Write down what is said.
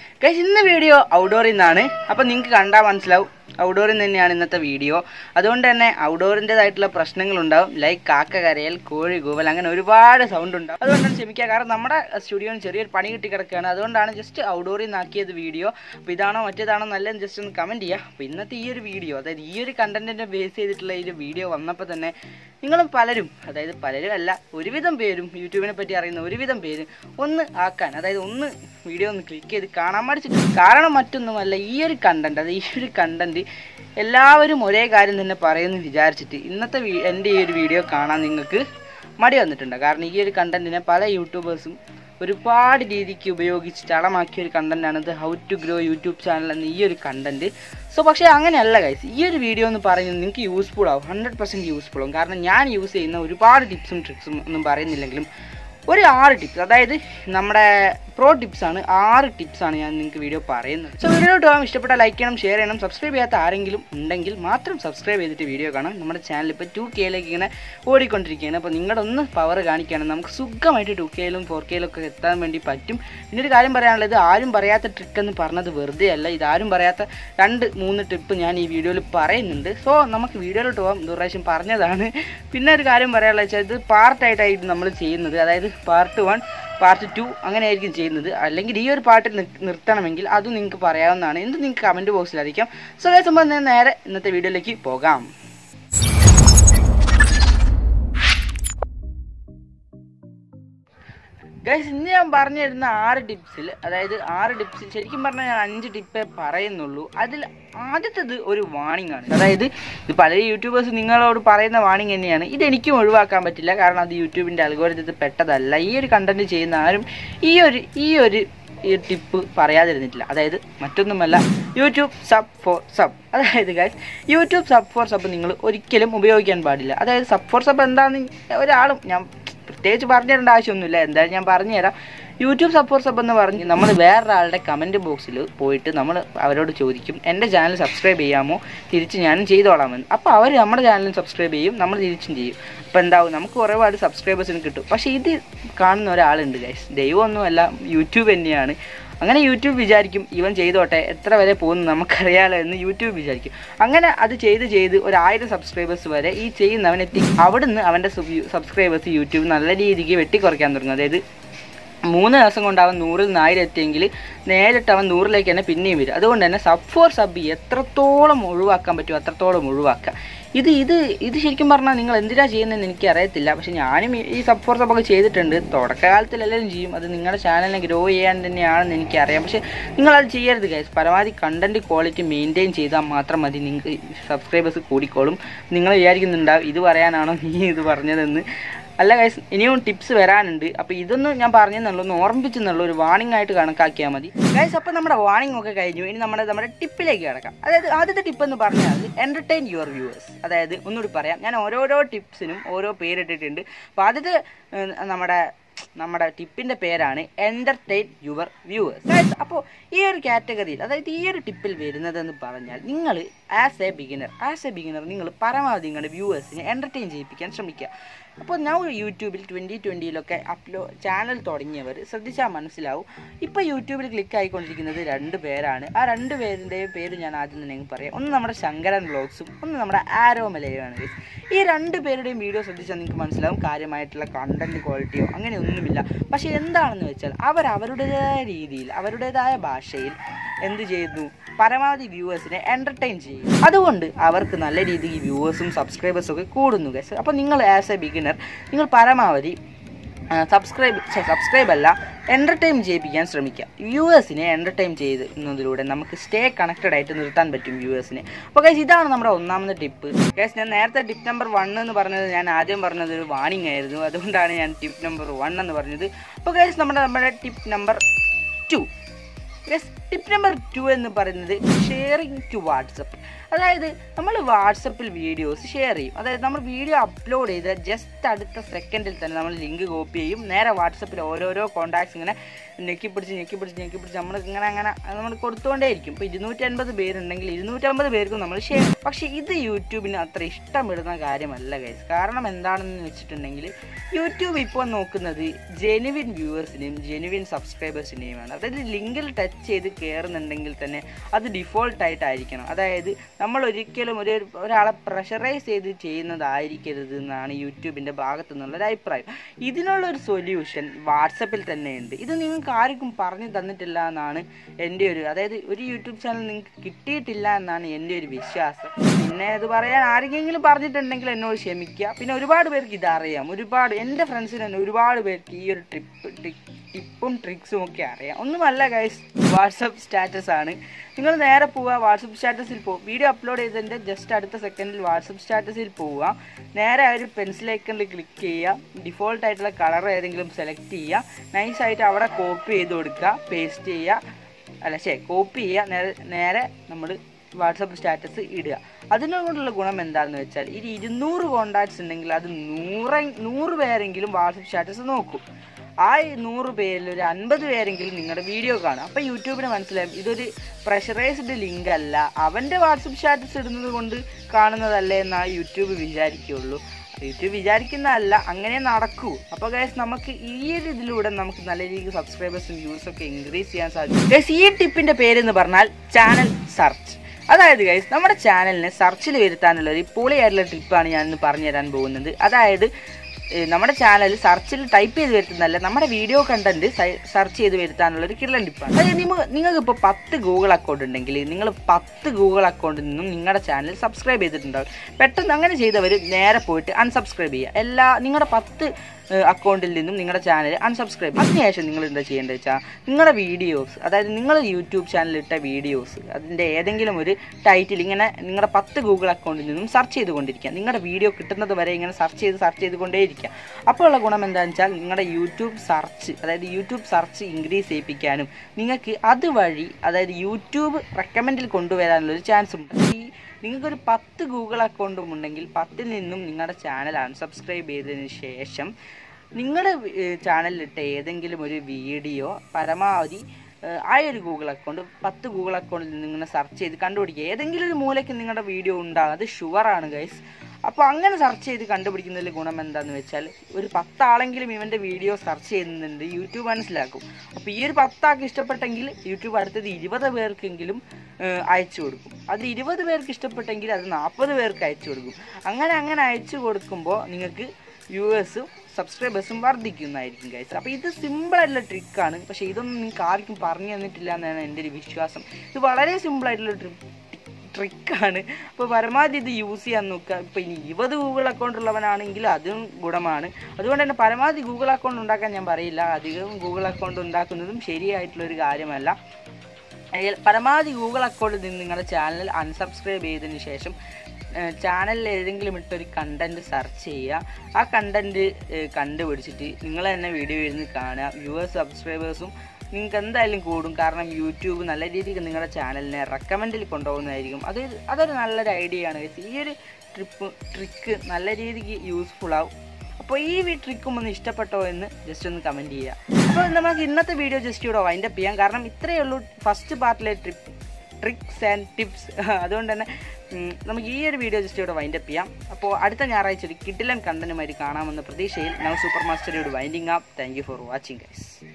Guys ഇന്ന് video ഔട്ട്ഡോറിൽ നിന്നാണ് അപ്പം നിങ്ങൾക്ക് കണ്ടാൽ മനസ്സിലാവും ഔട്ട്ഡോറിൽ തന്നെയാണ് ഇന്നത്തെ വീഡിയോ അതുകൊണ്ട് തന്നെ ഔട്ട്ഡോറിൻ്റെതായിട്ടുള്ള പ്രശ്നങ്ങളുണ്ടാവും ലൈക്ക് കാക്ക കരയൽ കോഴി കൂവൽ അങ്ങനെ ഒരുപാട് സൗണ്ട് ഉണ്ടാവും അതുകൊണ്ടാണ് ക്ഷമിക്കുക കാരണം നമ്മുടെ സ്റ്റുഡിയോയിൽ ചെറിയൊരു പണി കിട്ടി കിടക്കുകയാണ് അതുകൊണ്ടാണ് ജസ്റ്റ് ഔട്ട്ഡോറിൽ നിന്നാക്കിയത് വീഡിയോ അപ്പോൾ ഇതാണോ മറ്റേതാണോ നല്ലതെന്ന് ജസ്റ്റ് ഒന്ന് കമൻറ്റ് ചെയ്യുക അപ്പോൾ ഇന്നത്തെ ഈ ഒരു വീഡിയോ അതായത് ഈ ഒരു കണ്ടന്റിനെ ബേസ് ചെയ്തിട്ടുള്ള ഈ ഒരു വീഡിയോ വന്നപ്പോൾ തന്നെ നിങ്ങളും പലരും അതായത് പലരും അല്ല ഒരുവിധം പേരും യൂട്യൂബിനെ പറ്റി അറിയുന്ന ഒരുവിധം പേര് ഒന്ന് ആക്കാൻ അതായത് ഒന്ന് വീഡിയോ ഒന്ന് ക്ലിക്ക് ചെയ്ത് കാണാൻ മടിച്ചിട്ട് കാരണം മറ്റൊന്നുമല്ല ഈ ഒരു കണ്ടന്റ് അത് ഈ ഒരു കണ്ടന്റ് എല്ലാവരും ഒരേ കാര്യം തന്നെ പറയുമെന്ന് വിചാരിച്ചിട്ട് ഇന്നത്തെ വീ- എൻ്റെ ഈ ഒരു വീഡിയോ കാണാൻ നിങ്ങൾക്ക് മടി വന്നിട്ടുണ്ട് കാരണം ഈ ഒരു കണ്ടന്റിനെ പല യൂട്യൂബേഴ്സും ഒരുപാട് രീതിക്ക് ഉപയോഗിച്ച് ചളമാക്കിയ ഒരു കണ്ടന്റാണ് ഇത് how to grow YouTube channel എന്ന ഈ ഒരു കണ്ടന്റ് സോ പക്ഷേ അങ്ങനെയല്ല ഗൈസ് ഈ ഒരു വീഡിയോ എന്ന് പറയുന്നത് നിങ്ങൾക്ക് യൂസ്ഫുൾ ആവും ഹൺഡ്രഡ് പെർസെൻറ്റ് യൂസ്ഫുൾ ആവും കാരണം ഞാൻ യൂസ് ചെയ്യുന്ന ഒരുപാട് ടിപ്സും ട്രിക്സും ഒന്നും പറയുന്നില്ലെങ്കിലും ഒരു ആറ് ടിപ്സ് അതായത് നമ്മുടെ പ്രോ ടിപ്സ് ആണ് ആറ് ടിപ്സ് ആണ് ഞാൻ നിങ്ങൾക്ക് വീഡിയോ പറയുന്നത് സോ വീഡിയോയിലോട്ട് പോകാൻ ഇഷ്ടപ്പെട്ട ലൈക്ക് ചെയ്യണം ഷെയർ ചെയ്യണം സബ്സ്ക്രൈബ് ചെയ്യാത്ത ആരെങ്കിലും ഉണ്ടെങ്കിൽ മാത്രം സബ്സ്ക്രൈബ് ചെയ്തിട്ട് വീഡിയോ കാണാം നമ്മുടെ ചാനൽ ഇപ്പോൾ ടു കെയിലേക്ക് ഇങ്ങനെ ഓടിക്കൊണ്ടിരിക്കുകയാണ് അപ്പോൾ നിങ്ങളുടെ ഒന്ന് പവർ കാണിക്കുകയാണ് നമുക്ക് സുഖമായിട്ട് ടു കെയിലും ഫോർ കെയിലും ഒക്കെ എത്താൻ വേണ്ടി പറ്റും പിന്നെ ഒരു കാര്യം പറയാനുള്ളത് ആരും പറയാത്ത ട്രിക്ക് എന്ന് പറഞ്ഞത് വെറുതെ അല്ല ഇതാരും പറയാത്ത രണ്ട് മൂന്ന് ടിപ്പ് ഞാൻ ഈ വീഡിയോയിൽ പറയുന്നുണ്ട് സോ നമുക്ക് വീഡിയോയിലോട്ട് പോകാം ഇത് ഒരു പ്രാവശ്യം പറഞ്ഞതാണ് പിന്നെ ഒരു കാര്യം പറയാനുള്ളത് വെച്ചാൽ ഇത് പാർട്ടായിട്ടായിട്ട് നമ്മൾ ചെയ്യുന്നത് അതായത് പാർട്ട് വൺ പാർട്ട് ടു അങ്ങനെ ആയിരിക്കും ചെയ്യുന്നത് അല്ലെങ്കിൽ ഈ ഒരു പാട്ടിൽ നിർ- നിർത്തണമെങ്കിൽ അതും നിങ്ങൾക്ക് പറയാവുന്നതാണ് എന്ത് നിങ്ങൾക്ക് കമൻറ്റ് ബോക്സിൽ അറിയിക്കാം സോ അതേ സംബന്ധം ഞാൻ നേരെ ഇന്നത്തെ വീഡിയോയിലേക്ക് പോകാം ഗൈസ് ഇന്ന് ഞാൻ പറഞ്ഞു തരുന്ന ആറ് ടിപ്സിൽ അതായത് ആറ് ടിപ്സിൽ ശരിക്കും പറഞ്ഞാൽ ഞാൻ അഞ്ച് ടിപ്പേ പറയുന്നുള്ളൂ അതിൽ ആദ്യത്തേത് ഒരു വാണിംഗ് ആണ് അതായത് ഇത് പല യൂട്യൂബേഴ്സ് നിങ്ങളോട് പറയുന്ന വാണിംഗ് തന്നെയാണ് ഇതെനിക്കും ഒഴിവാക്കാൻ പറ്റില്ല കാരണം അത് യൂട്യൂബിൻ്റെ അൽഗോരിതത്തിൽ പെട്ടതല്ല ഈ ഒരു കണ്ടന്റ് ചെയ്യുന്ന ആരും ഈ ഒരു ഈ ഒരു ഈ ടിപ്പ് പറയാതിരുന്നിട്ടില്ല അതായത് മറ്റൊന്നുമല്ല യൂട്യൂബ് സബ് ഫോർ സബ് അതായത് guys YouTube sub for sub നിങ്ങൾ ഒരിക്കലും ഉപയോഗിക്കാൻ പാടില്ല അതായത് സബ് ഫോർ സബ് എന്താണെന്ന് ഒരാളും ഞാൻ പ്രത്യേകിച്ച് പറഞ്ഞു തരേണ്ട ആവശ്യമൊന്നുമില്ല എന്തായാലും ഞാൻ പറഞ്ഞുതരാം യൂട്യൂബ് സപ്പോർട്ട് സബ് എന്ന് പറഞ്ഞ് നമ്മൾ വേറൊരാളുടെ കമൻറ്റ് ബോക്സിൽ പോയിട്ട് നമ്മൾ അവരോട് ചോദിക്കും എൻ്റെ ചാനൽ സബ്സ്ക്രൈബ് ചെയ്യാമോ തിരിച്ച് ഞാനും ചെയ്തോളാമെന്ന് അപ്പോൾ അവർ നമ്മുടെ ചാനലും സബ്സ്ക്രൈബ് ചെയ്യും നമ്മൾ തിരിച്ചും ചെയ്യും അപ്പോൾ എന്താവും നമുക്ക് ഒരുപാട് സബ്സ്ക്രൈബേഴ്സിന് കിട്ടും പക്ഷേ ഇത് കാണുന്ന ഒരാളുണ്ട് ഗൈസ് ദൈവമൊന്നുമല്ല യൂട്യൂബ് തന്നെയാണ് അങ്ങനെ യൂട്യൂബ് വിചാരിക്കും ഇവൻ ചെയ്തോട്ടെ എത്ര വരെ പോകുന്നു നമുക്കറിയാലോ എന്ന് യൂട്യൂബ് വിചാരിക്കും അങ്ങനെ അത് ചെയ്ത് ചെയ്ത് ഒരു ആയിരം സബ്സ്ക്രൈബേഴ്സ് വരെ ഈ ചെയ്യുന്നവൻ എത്തി അവിടുന്ന് അവൻ്റെ സബ്സ്ക്രൈബേഴ്സ് യൂട്യൂബ് നല്ല രീതിക്ക് വെട്ടിക്കുറയ്ക്കാൻ തുടങ്ങും അതായത് മൂന്ന് ദിവസം കൊണ്ട് അവൻ നൂറിൽ നിന്ന് ആയിരം എത്തിയെങ്കിൽ നേരിട്ട് അവൻ നൂറിലേക്ക് തന്നെ പിന്നെയും വരും അതുകൊണ്ട് തന്നെ സബ് ഫോർ സബ് എത്രത്തോളം ഒഴിവാക്കാൻ പറ്റുമോ അത്രത്തോളം ഒഴിവാക്കുക ഇത് ഇത് ഇത് ശരിക്കും പറഞ്ഞാൽ നിങ്ങൾ എന്തിനാ ചെയ്യുന്നതെന്ന് എനിക്ക് അറിയത്തില്ല പക്ഷെ ഞാനും ഈ- ഈ സബ് ഫോർ സബ് ഒക്കെ ചെയ്തിട്ടുണ്ട് തുടക്കകാലത്തിൽ എല്ലാവരും ചെയ്യും അത് നിങ്ങളുടെ ചാനലിനെ ഗ്രോ ചെയ്യാൻ തന്നെയാണെന്ന് എനിക്കറിയാം പക്ഷെ നിങ്ങളത് ചെയ്യരുത് ഗൈസ് പരമാവധി കണ്ടന്റ് ക്വാളിറ്റി മെയിൻറ്റെയിൻ ചെയ്താൽ മാത്രം മതി നിങ്ങൾക്ക് സബ്സ്ക്രൈബേഴ്സ് കൂടിക്കോളും നിങ്ങൾ വിചാരിക്കുന്നുണ്ടാവും ഇത് പറയാനാണോ നീ ഇത് പറഞ്ഞതെന്ന് അല്ല ഗൈസ് ഇനിയും ടിപ്സ് വരാനുണ്ട് അപ്പോൾ ഇതൊന്നും ഞാൻ പറഞ്ഞെന്നുള്ളൂ ഒന്ന് ഓർമ്മിപ്പിച്ചെന്നുള്ളൂ ഒരു വാണിംഗ് ആയിട്ട് കണക്കാക്കിയാൽ മതി ഗൈസ് അപ്പോൾ നമ്മുടെ വാണിംഗ് ഒക്കെ കഴിഞ്ഞു ഇനി നമ്മുടെ നമ്മുടെ ടിപ്പിലേക്ക് കിടക്കാം അതായത് ആദ്യത്തെ ടിപ്പ് എന്ന് പറഞ്ഞാൽ എൻ്റർടൈൻ യുവർ വ്യൂവേഴ്സ് അതായത് ഒന്നുകൂടി പറയാം ഞാൻ ഓരോരോ ടിപ്സിനും ഓരോ പേരിട്ടിട്ടുണ്ട് അപ്പോൾ ആദ്യത്തെ ഏഹ്, നമ്മുടെ നമ്മുടെ ടിപ്പിന്റെ പേരാണ് എൻ്റർടൈൻ യുവർ വ്യൂവേഴ്സ് അപ്പോൾ ഈ ഒരു കാറ്റഗറിയിൽ അതായത് ഈ ഒരു ടിപ്പിൽ വരുന്നതെന്ന് പറഞ്ഞാൽ നിങ്ങൾ as a beginner as a beginner നിങ്ങൾ പരമാവധി നിങ്ങളുടെ വ്യൂവേഴ്സിനെ എൻ്റർടൈൻ ചെയ്യിപ്പിക്കാൻ ശ്രമിക്കുക അപ്പോൾ ഞാൻ യൂട്യൂബിൽ ട്വൻറ്റി ട്വൻറ്റിയിലൊക്കെ അപ്ലോ ചാനൽ തുടങ്ങിയവർ ശ്രദ്ധിച്ചാൽ മനസ്സിലാവും ഇപ്പോൾ യൂട്യൂബിൽ ക്ലിക്ക് ആയിക്കൊണ്ടിരിക്കുന്നത് രണ്ട് പേരാണ് ആ രണ്ട് പേരിൻ്റെയും പേര് ഞാൻ ആദ്യം തന്നെ അങ്ങ് പറയാം ഒന്ന് നമ്മുടെ ശങ്കരൻ വ്ളോഗ്സും ഒന്ന് നമ്മുടെ ആരോ മലയുമാണ് guys. ഈ രണ്ട് പേരുടെയും വീഡിയോ ശ്രദ്ധിച്ചാൽ നിങ്ങൾക്ക് മനസ്സിലാവും കാര്യമായിട്ടുള്ള കണ്ടന്റ് ക്വാളിറ്റിയോ അങ്ങനെ ഒന്നുമില്ല പക്ഷേ എന്താണെന്ന് വെച്ചാൽ അവർ അവരുടേതായ രീതിയിൽ അവരുടേതായ ഭാഷയിൽ എന്ത് ചെയ്യുന്നു പരമാവധി വ്യൂവേഴ്സിനെ എൻ്റർടൈൻ ചെയ്യും അതുകൊണ്ട് അവർക്ക് നല്ല രീതിയിൽ വ്യൂവേഴ്സും സബ്സ്ക്രൈബേഴ്സും ഒക്കെ കൂടുന്നു ഗൈസ് അപ്പോൾ നിങ്ങൾ ആസ് എ ബിഗിനർ നിങ്ങൾ പരമാവധി സബ്സ്ക്രൈബ് സബ്സ്ക്രൈബ് അല്ല എൻ്റർടൈൻ ചെയ്യിപ്പിക്കാൻ ശ്രമിക്കുക വ്യൂവേഴ്സിനെ എൻ്റർടൈൻ ചെയ്യുന്നതിലൂടെ നമുക്ക് സ്റ്റേ കണക്റ്റഡ് ആയിട്ട് നിർത്താൻ പറ്റും വ്യൂവേഴ്സിനെ അപ്പോൾ ഗൈസ് ഇതാണ് നമ്മുടെ ഒന്നാമത്തെ ടിപ്പ് ഗൈസ് ഞാൻ നേരത്തെ ടിപ്പ് നമ്പർ വൺ എന്ന് പറഞ്ഞത് ഞാൻ ആദ്യം പറഞ്ഞത് ഒരു വാണിംഗ് ആയിരുന്നു അതുകൊണ്ടാണ് ഞാൻ ടിപ്പ് നമ്പർ വൺ എന്ന് പറഞ്ഞത് അപ്പോൾ ഗൈസ് നമ്മുടെ നമ്മുടെ tip number two yes tip number two എന്ന് പറയുന്നത് ഷെയറിങ് ടു വാട്സപ്പ് അതായത് നമ്മൾ വാട്സപ്പിൽ വീഡിയോസ് ഷെയർ ചെയ്യും അതായത് നമ്മൾ വീഡിയോ അപ്ലോഡ് ചെയ്ത് ജസ്റ്റ് അടുത്ത സെക്കൻഡിൽ തന്നെ നമ്മൾ ലിങ്ക് കോപ്പി ചെയ്യും നേരെ വാട്സപ്പിൽ ഓരോരോ കോൺടാക്ട്സ് ഇങ്ങനെ ഞെക്കി പിടിച്ച് ഞെക്കി പിടിച്ച് ഞെക്കി പിടിച്ച് നമ്മൾ ഇങ്ങനെ അങ്ങനെ നമ്മൾ കൊടുത്തുകൊണ്ടേയിരിക്കും ഇപ്പോൾ ഇരുന്നൂറ്റി അൻപത് പേരുണ്ടെങ്കിൽ ഇരുന്നൂറ്റമ്പത് പേർക്കും നമ്മൾ ഷെയർ പക്ഷേ ഇത് യൂട്യൂബിന് അത്ര ഇഷ്ടമിടുന്ന കാര്യമല്ല ഗൈസ് കാരണം എന്താണെന്ന് വെച്ചിട്ടുണ്ടെങ്കിൽ യൂട്യൂബ് ഇപ്പോൾ നോക്കുന്നത് ജെനുവിൻ വ്യൂവേഴ്സിനെയും ജെനുവിൻ സബ്സ്ക്രൈബേഴ്സിനെയുമാണ് അതായത് ലിങ്കിൽ ടച്ച് ചെയ്ത് കയറുന്നുണ്ടെങ്കിൽ തന്നെ അത് ഡിഫോൾട്ടായിട്ടായിരിക്കണം അതായത് നമ്മൾ ഒരിക്കലും ഒരു ഒരാളെ പ്രഷറൈസ് ചെയ്ത് ചെയ്യുന്നതായിരിക്കരുത് എന്നാണ് യൂട്യൂബിൻ്റെ ഭാഗത്തു നിന്നുള്ളൊരു അഭിപ്രായം ഇതിനുള്ളൊരു സൊല്യൂഷൻ വാട്സപ്പിൽ തന്നെയുണ്ട് ഇത് നിങ്ങൾക്ക് ആർക്കും പറഞ്ഞു തന്നിട്ടില്ല എന്നാണ് എൻ്റെ ഒരു അതായത് ഒരു യൂട്യൂബ് ചാനൽ നിങ്ങൾക്ക് കിട്ടിയിട്ടില്ല എന്നാണ് എൻ്റെ ഒരു വിശ്വാസം പിന്നെ ഇത് പറയാൻ ആരെങ്കിലും പറഞ്ഞിട്ടുണ്ടെങ്കിൽ എന്നോട് ക്ഷമിക്കുക പിന്നെ ഒരുപാട് പേർക്ക് ഇതറിയാം ഒരുപാട് എൻ്റെ ഫ്രണ്ട്സിന് തന്നെ ഒരുപാട് പേർക്ക് ഈ ഒരു ട്രിപ്പ് ടിപ്പും ട്രിക്സും ഒക്കെ അറിയാം ഒന്നുമല്ല ഗൈസ് വാട്സപ്പ് സ്റ്റാറ്റസ് ആണ് നിങ്ങൾ നേരെ പോവുക വാട്സപ്പ് സ്റ്റാറ്റസിൽ പോകും വീഡിയോ അപ്ലോഡ് ചെയ്തതിൻ്റെ ജസ്റ്റ് അടുത്ത സെക്കൻഡിൽ വാട്സപ്പ് സ്റ്റാറ്റസിൽ പോവുക നേരെ ആ ഒരു പെൻസിൽ ഐക്കണിൽ ക്ലിക്ക് ചെയ്യുക ഡിഫോൾട്ട് ആയിട്ടുള്ള കളർ ഏതെങ്കിലും സെലക്ട് ചെയ്യുക നൈസായിട്ട് അവിടെ കോപ്പി ചെയ്ത് കൊടുക്കുക പേസ്റ്റ് ചെയ്യുക അല്ല ശേ കോപ്പി ചെയ്യുക നേരെ നേരെ നമ്മൾ വാട്സപ്പ് സ്റ്റാറ്റസ് ഇടുക അതിനോടുള്ള ഗുണം എന്താണെന്ന് വെച്ചാൽ ഈ ഇരുന്നൂറ് കോണ്ടാക്ട്സ് ഉണ്ടെങ്കിൽ അത് നൂറ് നൂറ് പേരെങ്കിലും വാട്സപ്പ് സ്റ്റാറ്റസ് നോക്കും ആ നൂറ് പേരിൽ ഒരു അൻപത് പേരെങ്കിലും നിങ്ങളുടെ വീഡിയോ കാണും അപ്പോൾ യൂട്യൂബിന് മനസ്സിലായും ഇതൊരു പ്രഷറൈസ്ഡ് ലിങ്ക് അല്ല അവൻ്റെ വാട്സപ്പ് സ്റ്റാറ്റസ് ഇടുന്നത് കൊണ്ട് കാണുന്നതല്ലേ എന്നാണ് യൂട്യൂബ് വിചാരിക്കുകയുള്ളൂ യൂട്യൂബ് വിചാരിക്കുന്നതല്ല അങ്ങനെ നടക്കൂ അപ്പോൾ ഗൈസ് നമുക്ക് ഈ ഒരു ഇതിലൂടെ നമുക്ക് നല്ല രീതിക്ക് സബ്സ്ക്രൈബേഴ്സും വ്യൂസും ഒക്കെ ഇൻക്രീസ് ചെയ്യാൻ സാധിക്കും ഗൈസ് ഈ ടിപ്പിൻ്റെ പേരെന്ന് പറഞ്ഞാൽ ചാനൽ സെർച്ച് അതായത് ഗൈസ് നമ്മുടെ ചാനലിനെ സെർച്ചിൽ വരുത്താനുള്ള ഒരു പൊളിയായിട്ടുള്ള ട്രിപ്പാണ് ഞാൻ ഇന്ന് പറഞ്ഞു തരാൻ പോകുന്നത് അതായത് ഏഹ് നമ്മുടെ ചാനൽ സെർച്ചിൽ ടൈപ്പ് ചെയ്ത് വരുത്തുന്നതല്ല നമ്മുടെ വീഡിയോ കണ്ടന്റ് സെർച്ച് ചെയ്ത് വരുത്താനുള്ള ഒരു കിള്ളൻ ടിപ്പാണ് അതായത് നിങ്ങൾ നിങ്ങൾക്ക് ഇപ്പോൾ പത്ത് ഗൂഗിൾ അക്കൗണ്ട് ഉണ്ടെങ്കിൽ നിങ്ങൾ പത്ത് ഗൂഗിൾ അക്കൗണ്ടിൽ നിന്നും നിങ്ങളുടെ ചാനൽ സബ്സ്ക്രൈബ് ചെയ്തിട്ടുണ്ടാവും പെട്ടെന്ന് അങ്ങനെ ചെയ്തവർ നേരെ പോയിട്ട് അൺസബ്സ്ക്രൈബ് ചെയ്യുക എല്ലാ നിങ്ങളുടെ പത്ത് അക്കൗണ്ടിൽ നിന്നും നിങ്ങളുടെ ചാനൽ അൺസബ്സ്ക്രൈബ് അതിനുശേഷം നിങ്ങൾ എന്താ ചെയ്യേണ്ടത് വെച്ചാൽ നിങ്ങളുടെ വീഡിയോസ് അതായത് നിങ്ങൾ യൂട്യൂബ് ചാനലിൽ ഇട്ട വീഡിയോസ് അതിൻ്റെ ഏതെങ്കിലും ഒരു ടൈറ്റിൽ ഇങ്ങനെ നിങ്ങളുടെ പത്ത് ഗൂഗിൾ അക്കൗണ്ടിൽ നിന്നും സെർച്ച് ചെയ്തുകൊണ്ടിരിക്കുക നിങ്ങളുടെ വീഡിയോ കിട്ടുന്നത് വരെ ഇങ്ങനെ സെർച്ച് ചെയ്ത് സെർച്ച് ചെയ്തുകൊണ്ടേയിരിക്കുക അപ്പോൾ ഉള്ള ഗുണം എന്താണെന്ന് വെച്ചാൽ നിങ്ങളുടെ യൂട്യൂബ് സെർച്ച് അതായത് യൂട്യൂബ് സെർച്ച് ഇൻക്രീസ് ചെയ്യിപ്പിക്കാനും നിങ്ങൾക്ക് അതുവഴി അതായത് യൂട്യൂബ് റെക്കമെൻഡിൽ കൊണ്ടുവരാനുള്ള ഒരു ചാൻസ് ഉണ്ട് ഈ നിങ്ങൾക്കൊരു പത്ത് ഗൂഗിൾ അക്കൗണ്ടും ഉണ്ടെങ്കിൽ പത്തിൽ നിന്നും നിങ്ങളുടെ ചാനൽ അൺസബ്സ്ക്രൈബ് ചെയ്തതിന് ശേഷം നിങ്ങളുടെ ചാനലിലിട്ട ഏതെങ്കിലും ഒരു വീഡിയോ പരമാവധി ഏഹ്, ആ ഒരു ഗൂഗിൾ അക്കൗണ്ട് പത്ത് ഗൂഗിൾ അക്കൗണ്ടിൽ നിന്ന് ഇങ്ങനെ സെർച്ച് ചെയ്ത് കണ്ടുപിടിക്കുക ഏതെങ്കിലും ഒരു മൂലയ്ക്ക് നിങ്ങളുടെ വീഡിയോ ഉണ്ടാകും അത് ഷുവറാണ് ഗൈസ് അപ്പോൾ അങ്ങനെ സെർച്ച് ചെയ്ത് കണ്ടുപിടിക്കുന്നതിൽ ഗുണം എന്താന്ന് വെച്ചാൽ ഒരു പത്താളെങ്കിലും ഇവൻ്റെ വീഡിയോ സെർച്ച് ചെയ്യുന്നുണ്ട് യൂട്യൂബ് മനസ്സിലാക്കും അപ്പോൾ ഈ ഒരു പത്താൾക്ക് ഇഷ്ടപ്പെട്ടെങ്കിൽ യൂട്യൂബ് അടുത്തത് ഇരുപത് പേർക്കെങ്കിലും ഏഹ്, അയച്ചു കൊടുക്കും അത് ഇരുപത് പേർക്ക് ഇഷ്ടപ്പെട്ടെങ്കിൽ അത് നാൽപ്പത് പേർക്ക് അയച്ചു കൊടുക്കും അങ്ങനെ അങ്ങനെ അയച്ചു കൊടുക്കുമ്പോൾ നിങ്ങൾക്ക് വ്യൂവേഴ്സും സബ്സ്ക്രൈബേഴ്സും വർദ്ധിക്കുന്നതായിരിക്കും ഗൈസ് അപ്പോൾ ഇത് സിമ്പിളായിട്ടുള്ള ട്രിക്കാണ് പക്ഷേ ഇതൊന്നും നിങ്ങൾക്ക് ആർക്കും പറഞ്ഞു തന്നിട്ടില്ല എന്നാണ് എൻ്റെ ഒരു വിശ്വാസം ഇത് വളരെ സിമ്പിളായിട്ടുള്ള ട്രിക്ക് ട്രിക്കാണ് അപ്പോൾ പരമാവധി ഇത് യൂസ് ചെയ്യാൻ നോക്കുക ഇപ്പോൾ ഇനി ഇരുപത് ഗൂഗിൾ അക്കൗണ്ട് ഉള്ളവനാണെങ്കിൽ അതും ഗുണമാണ് അതുകൊണ്ട് തന്നെ പരമാവധി ഗൂഗിൾ അക്കൗണ്ട് ഉണ്ടാക്കാൻ ഞാൻ പറയില്ല അധികം ഗൂഗിൾ അക്കൗണ്ട് ഉണ്ടാക്കുന്നതും ശരിയായിട്ടുള്ള ഒരു കാര്യമല്ല അതിൽ പരമാവധി ഗൂഗിൾ അക്കൗണ്ടിൽ നിന്ന് നിങ്ങളുടെ ചാനൽ അൺസബ്സ്ക്രൈബ് ചെയ്തതിന് ശേഷം ചാനലിൽ ഏതെങ്കിലും ഇട്ടൊരു കണ്ടന്റ് സെർച്ച് ചെയ്യുക ആ കണ്ടന്റ് കണ്ടുപിടിച്ചിട്ട് നിങ്ങൾ തന്നെ വീഡിയോ ഇരുന്ന് കാണുക വ്യൂവേഴ്സ് സബ്സ്ക്രൈബേഴ്സും നിങ്ങൾക്ക് എന്തായാലും കൂടും കാരണം യൂട്യൂബ് നല്ല രീതിക്ക് നിങ്ങളുടെ ചാനലിനെ റെക്കമെൻഡിൽ കൊണ്ടുപോകുന്നതായിരിക്കും അത് അതൊരു നല്ലൊരു ഐഡിയ ആണ് guys. ഈ ഒരു ട്രിപ്പ് ട്രിക്ക് നല്ല രീതിക്ക് യൂസ്ഫുൾ ആവും അപ്പോൾ ഈ ട്രിക്കും ഒന്ന് ഇഷ്ടപ്പെട്ടോ എന്ന് ജസ്റ്റ് ഒന്ന് കമൻറ്റ് ചെയ്യുക അപ്പോൾ നമുക്ക് ഇന്നത്തെ വീഡിയോ ജസ്റ്റ് ഇവിടെ വൈൻഡപ്പ് ചെയ്യാം കാരണം ഇത്രയേ ഉള്ളൂ ഫസ്റ്റ് പാർട്ടിലെ ട്രിപ്പ് ട്രിക്സ് ആൻഡ് ടിപ്സ് അതുകൊണ്ട് തന്നെ ഉം, നമുക്ക് ഈ ഒരു വീഡിയോ ജസ്റ്റ് ഇവിടെ വൈൻഡപ്പ് ചെയ്യാം അപ്പോൾ അടുത്ത ഞായറാഴ്ച ഒരു കിഡിലൻ കണ്ടന്റുമായിട്ട് കാണാമെന്ന പ്രതീക്ഷയിൽ ഞാൻ സൂപ്പർ മാസ്റ്ററിയോട് winding up thank you for watching guys